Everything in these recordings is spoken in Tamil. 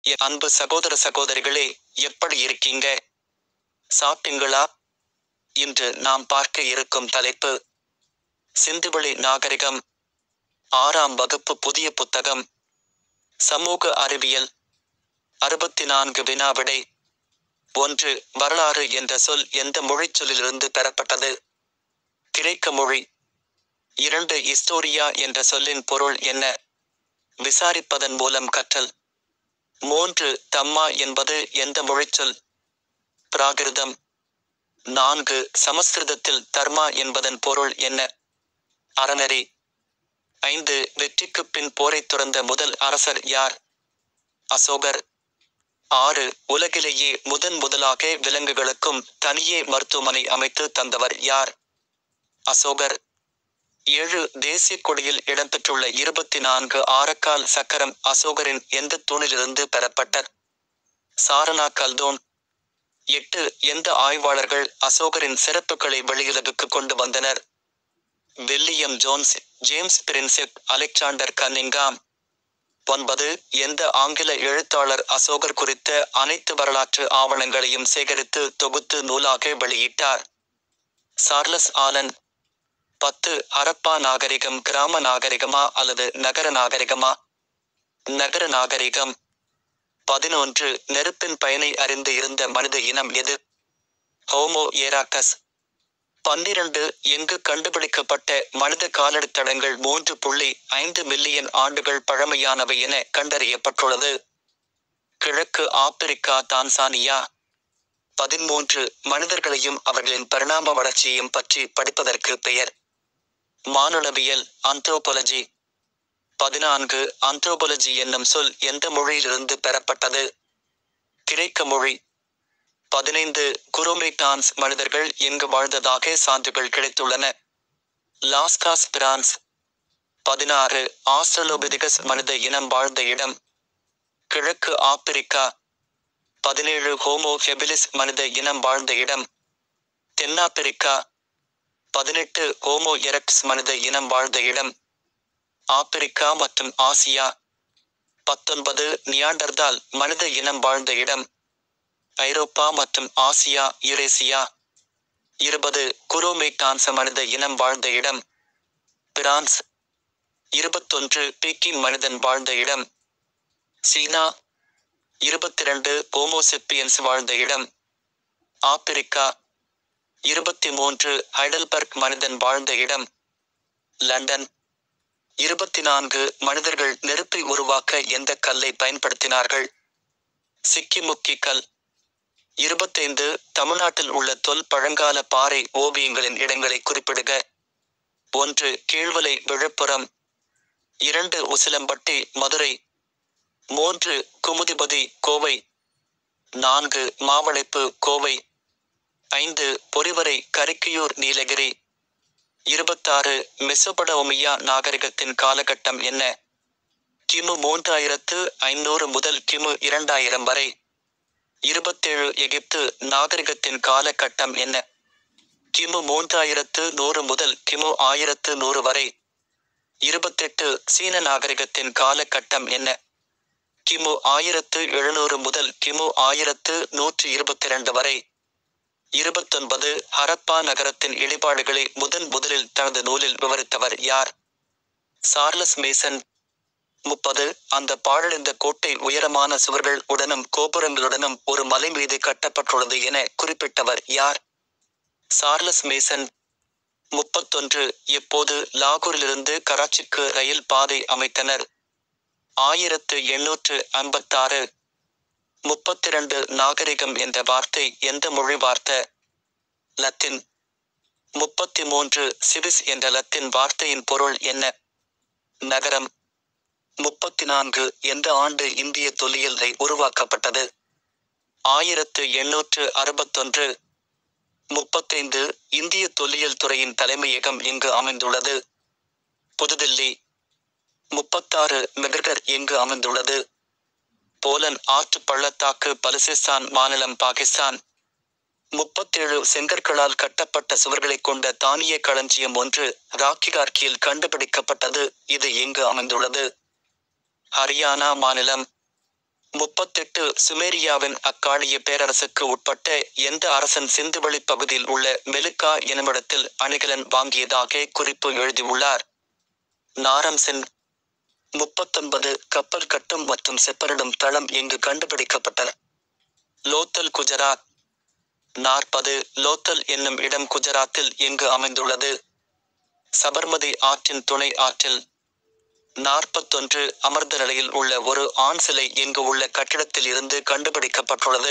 என் அன்பு சகோதர சகோதரிகளே எப்படி இருக்கீங்க சாப்பிட்டீங்களா இன்று நாம் பார்க்க இருக்கும் தலைப்பு சிந்துவெளி நாகரிகம் ஆறாம் வகுப்பு புதிய புத்தகம் சமூக அறிவியல் அறுபத்தி நான்கு வினாவிடை ஒன்று வரலாறு என்ற சொல் எந்த மொழிச்சொல்லிலிருந்து பெறப்பட்டது கிரேக்க மொழி இரண்டு இஸ்டோரியா என்ற சொல்லின் பொருள் என்ன விசாரிப்பதன் மூலம் கற்றல் மூன்று தம்மா என்பது எந்த மொழிச்சொல் பிராகிருதம் நான்கு சமஸ்கிருதத்தில் தர்மா என்பதன் பொருள் என்ன அறநெறி ஐந்து வெற்றிக்குப் பின் போரைத் துறந்த முதல் அரசர் யார் அசோகர் ஆறு உலகிலேயே முதன் முதலாக விலங்குகளுக்கும் தனியே மருத்துவமனை அமைத்து தந்தவர் யார் அசோகர் ஏழு தேசிய கொடியில் இடம்பெற்றுள்ள இருபத்தி நான்கு ஆரக்கால் சக்கரம் அசோகரின் எந்த தூணிலிருந்து பெறப்பட்ட சாரணா கல்தோன் எட்டு எந்த ஆய்வாளர்கள் அசோகரின் சிறப்புகளை வெளியுலகுக்கு கொண்டு வந்தனர் William Jones James Prinsep Alexander Cunningham ஒன்பது எந்த ஆங்கில எழுத்தாளர் அசோகர் குறித்த அனைத்து வரலாற்று ஆவணங்களையும் சேகரித்து தொகுத்து நூலாக வெளியிட்டார் சார்லஸ் ஆலன் பத்து ஹரப்பா நாகரிகம் கிராம நாகரிகமா அல்லது நகர நாகரிகமா நகர நாகரிகம் பதினொன்று நெருப்பின் பயனை அறிந்து இருந்த மனித இனம் எது ஹோமோ ஏராக்கஸ் பன்னிரண்டு எங்கு கண்டுபிடிக்கப்பட்ட மனித காலடித்தடங்கள் மூன்று புள்ளி ஐந்து மில்லியன் ஆண்டுகள் பழமையானவை என கண்டறியப்பட்டுள்ளது கிழக்கு ஆப்பிரிக்கா தான்சானியா பதிமூன்று மனிதர்களையும் அவர்களின் பரிணாம வளர்ச்சியையும் பற்றி படிப்பதற்கு பெயர் மானுடவியல் ஆந்த்ரோபாலஜி பதினான்கு ஆந்த்ரோபாலஜி என்னும் சொல் எந்த மொழியிலிருந்து பெறப்பட்டது கிரேக்க மொழி பதினைந்து குரோமேட்டான்ஸ் மனிதர்கள் எங்கு வாழ்ந்ததாக சான்றுகள் கிடைத்துள்ளன லாஸ்காஸ் பிரான்ஸ் பதினாறு ஆஸ்ட்ரலோபிதிகஸ் மனித இனம் வாழ்ந்த இடம் கிழக்கு ஆப்பிரிக்கா பதினேழு ஹோமோ ஹெபிலிஸ் மனித இனம் வாழ்ந்த இடம் தென்னாப்பிரிக்கா பதினெட்டு ஹோமோ எரக்ஸ் மனித இனம் வாழ்ந்த இடம் ஆப்பிரிக்கா மற்றும் ஆசியா பத்தொன்பது நியாண்டர்தால் மனித இனம் வாழ்ந்த இடம் ஐரோப்பா மற்றும் ஆசியா யுரேசியா இருபது குரோமேட்டான்ச மனித இனம் வாழ்ந்த இடம் பிரான்ஸ் இருபத்தொன்று பீக்கிங் மனிதன் வாழ்ந்த இடம் சீனா இருபத்தி ரெண்டு ஹோமோசெப்பியன்ஸ் வாழ்ந்த இடம் ஆப்பிரிக்கா இருபத்தி மூன்று ஹைடல்பர்க் மனிதன் வாழ்ந்த இடம் லண்டன் இருபத்தி நான்கு மனிதர்கள் நெருப்பை உருவாக்க எந்த கல்லை பயன்படுத்தினார்கள் சிக்கிமுக்கி கல் இருபத்தைந்து தமிழ்நாட்டில் உள்ள தொல் பழங்கால பாறை ஓவியங்களின் இடங்களை குறிப்பிடுக ஒன்று கீழ்வலை விழுப்புரம் இரண்டு உசிலம்பட்டி மதுரை மூன்று குமுதிபதி கோவை நான்கு மாவளைப்பு கோவை ஐந்து பொறிவரை கரிக்கையூர் நீலகிரி இருபத்தாறு மெசோபடோமியா நாகரிகத்தின் காலகட்டம் என்ன கிமு மூன்றாயிரத்து ஐநூறு முதல் கிமு இரண்டாயிரம் வரை இருபத்தேழு எகிப்து நாகரிகத்தின் காலகட்டம் என்ன கிமு மூன்றாயிரத்து நூறு முதல் கிமு ஆயிரத்து நூறு வரை இருபத்தெட்டு சீன நாகரிகத்தின் காலகட்டம் என்ன கிமு ஆயிரத்து எழுநூறு முதல் கிமு ஆயிரத்து நூற்றி இருபத்தி இரண்டு வரை இருபத்தொன்பது ஹரப்பா நகரத்தின் இடிபாடுகளை முதன் முதலில் தனது நூலில் விவரித்தவர் யார் சார்லஸ் மேசன் முப்பது அந்த பாழடைந்த கோட்டை உயரமான சுவர்கள் உடனும் கோபுரங்களுடனும் ஒரு மலை மீது கட்டப்பட்டுள்ளது என குறிப்பிட்டவர் யார் சார்லஸ் மேசன் முப்பத்தொன்று எப்போது லாகூரிலிருந்து கராச்சிக்கு ரயில் பாதை அமைத்தனர் ஆயிரத்து எண்ணூற்று ஐம்பத்தாறு முப்பத்திரண்டு நாகரிகம் என்ற வார்த்தை எந்த மொழி வார்த்தை லத்தின் முப்பத்தி மூன்று சிவிஸ் என்ற லத்தின் வார்த்தையின் பொருள் என்ன நகரம் முப்பத்தி நான்கு எந்த ஆண்டு இந்திய தொல்லியல் உருவாக்கப்பட்டது ஆயிரத்து எண்ணூற்று அறுபத்தொன்று முப்பத்தைந்து இந்திய தொல்லியல் துறையின் தலைமையகம் எங்கு அமைந்துள்ளது புதுதில்லி முப்பத்தாறு மெகர்கர் எங்கு அமைந்துள்ளது போலன் ஆற்று பள்ளத்தாக்கு பலுசிஸ்தான் மாநிலம் பாகிஸ்தான் முப்பத்தேழு செங்கற்களால் கட்டப்பட்ட சுவர்களைக் கொண்ட தானிய களஞ்சியம் ஒன்று ராக்கிகார்கியில் கண்டுபிடிக்கப்பட்டது இது எங்கு அமைந்துள்ளது ஹரியானா மாநிலம் முப்பத்தெட்டு சுமேரியாவின் அக்காலிய பேரரசுக்கு உட்பட்ட எந்த அரசன் சிந்துவெளி பகுதியில் உள்ள மெலுக்கா என்னுமிடத்தில் அணிகலன் வாங்கியதாக குறிப்பு எழுதியுள்ளார் நாரம் சென் முப்பத்தொன்பது கப்பல் கட்டும் மற்றும் செப்பனிடும் தளம் இங்கு கண்டுபிடிக்கப்பட்டன லோத்தல் குஜராத் நாற்பது லோத்தல் என்னும் இடம் குஜராத்தில் எங்கு அமைந்துள்ளது சபர்மதி ஆற்றின் துணை ஆற்றில் நாற்பத்தொன்று அமர்ந்த நிலையில் உள்ள ஒரு ஆண் சிலை இங்கு உள்ள கட்டிடத்தில் இருந்து கண்டுபிடிக்கப்பட்டுள்ளது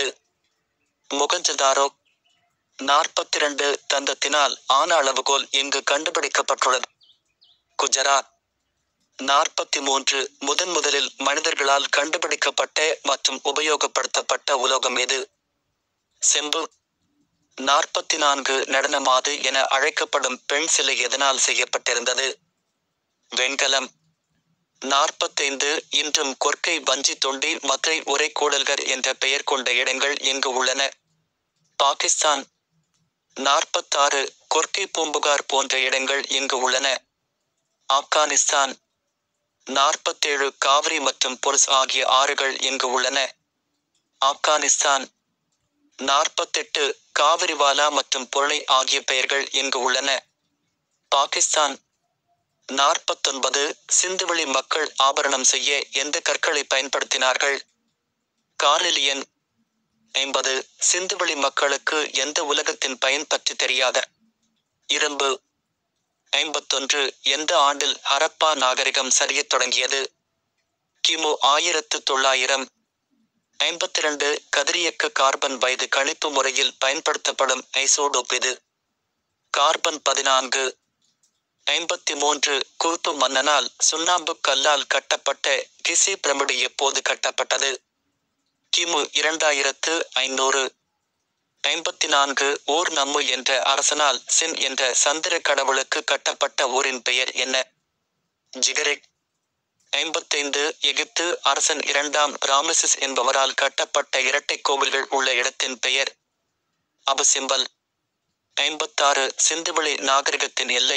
முகஞ்சதாரோ நாற்பத்தி இரண்டு தந்தத்தினால் ஆன அளவுகோல் இங்கு கண்டுபிடிக்கப்பட்டுள்ளது குஜராத் நாற்பத்தி மூன்று முதன் முதலில் மனிதர்களால் கண்டுபிடிக்கப்பட்ட மற்றும் உபயோகப்படுத்தப்பட்ட உலோகம் எது செம்பு நாற்பத்தி நான்கு நடனமாது என அழைக்கப்படும் பெண் சிலை எதனால் செய்யப்பட்டிருந்தது வெண்கலம் நாற்பத்தைந்து இன்றும் கொற்கை வஞ்சி தொண்டி மதுரை உரைக்கூடல்கர் என்ற பெயர் கொண்ட இடங்கள் எங்கு உள்ளன பாகிஸ்தான் நாற்பத்தாறு கொற்கை பூம்புகார் போன்ற இடங்கள் எங்கு உள்ளன ஆப்கானிஸ்தான் நாற்பத்தேழு காவிரி மற்றும் பொருஸ் ஆகிய ஆறுகள் எங்கு உள்ளன ஆப்கானிஸ்தான் நாற்பத்தெட்டு காவிரிவாலா மற்றும் பொருளை ஆகிய பெயர்கள் எங்கு உள்ளன பாகிஸ்தான் நாற்பத்தொன்பது சிந்துவெளி மக்கள் ஆபரணம் செய்ய எந்த கற்களை பயன்படுத்தினார்கள் கார்லிலியன் ஐம்பது சிந்துவெளி மக்களுக்கு எந்த உலகத்தின் பயன் பற்றி தெரியாத இரும்பு ஐம்பத்தொன்று எந்த ஆண்டில் ஹரப்பா நாகரிகம் சரியத் தொடங்கியது கிமு ஆயிரத்து தொள்ளாயிரம் ஐம்பத்தி இரண்டு கதிரியக்க கார்பன் வயது கணிப்பு முறையில் பயன்படுத்தப்படும் ஐசோடோப் இது கார்பன் பதினான்கு ஐம்பத்தி மூன்று கூப்பு மன்னனால் சுண்ணாம்பு கல்லால் கட்டப்பட்ட கிசி பிரமிடு எப்போது கட்டப்பட்டது கிமு இரண்டாயிரத்து ஐநூறு ஐம்பத்தி நான்கு ஓர் நம்மு என்ற அரசனால் சின் என்ற சந்திர கடவுளுக்கு கட்டப்பட்ட ஊரின் பெயர் என்ன ஜிகரெக் ஐம்பத்தைந்து எகிப்து அரசன் இரண்டாம் ராமசிஸ் என்பவரால் கட்டப்பட்ட இரட்டை கோவில்கள் உள்ள இடத்தின் பெயர் அபசிம்பல் ஐம்பத்தாறு சிந்துவெளி நாகரிகத்தின் எல்லை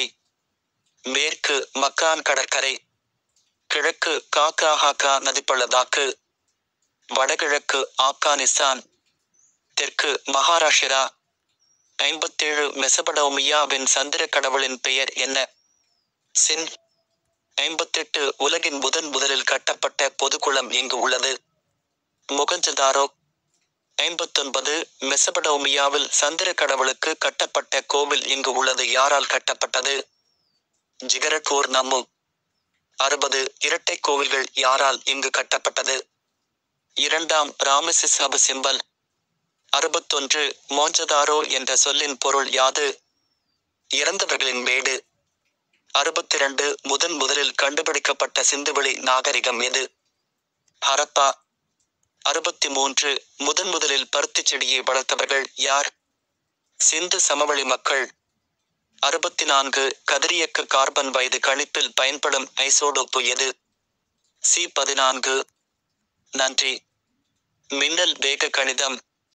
மேற்கு மக்கான் கடற்கரை கிழக்கு காக்காஹாக்கா நதிப்பள்ளதாக்கு வடகிழக்கு ஆப்கானிஸ்தான் தெற்கு மகாராஷ்டிரா ஐம்பத்தேழு மெசபடோமியாவின் சந்திர கடவுளின் பெயர் என்ன சின் ஐம்பத்தெட்டு உலகின் முதன் முதலில் கட்டப்பட்ட பொதுக்குளம் இங்கு உள்ளது முகஞ்சதாரோ ஐம்பத்தொன்பது மெசபடோமியாவில் சந்திர கடவுளுக்கு கட்டப்பட்ட கோவில் இங்கு உள்ளது யாரால் கட்டப்பட்டது ஜிகரட்கோர் நம்மு அறுபது இரட்டை கோவில்கள் யாரால் இங்கு கட்டப்பட்டது இரண்டாம் ராமசிஸ் அபு சிம்பல் அறுபத்தொன்று மோஞ்சதாரோ என்ற சொல்லின் பொருள் யாது இறந்தவர்களின் வீடு அறுபத்தி இரண்டு முதன் முதலில் கண்டுபிடிக்கப்பட்ட சிந்துவெளி நாகரிகம் எது ஹரப்பா அறுபத்தி மூன்று முதன் முதலில் பருத்திச் செடியை வளர்த்தவர்கள் யார் சிந்து சமவெளி மக்கள் அறுபத்தி நான்கு கதிரியக்க கார்பன் வயது கணிப்பில் பயன்படும் ஐசோடோப்பு எது சி பதினான்கு நன்றி மின்னல் வேக கணிதம்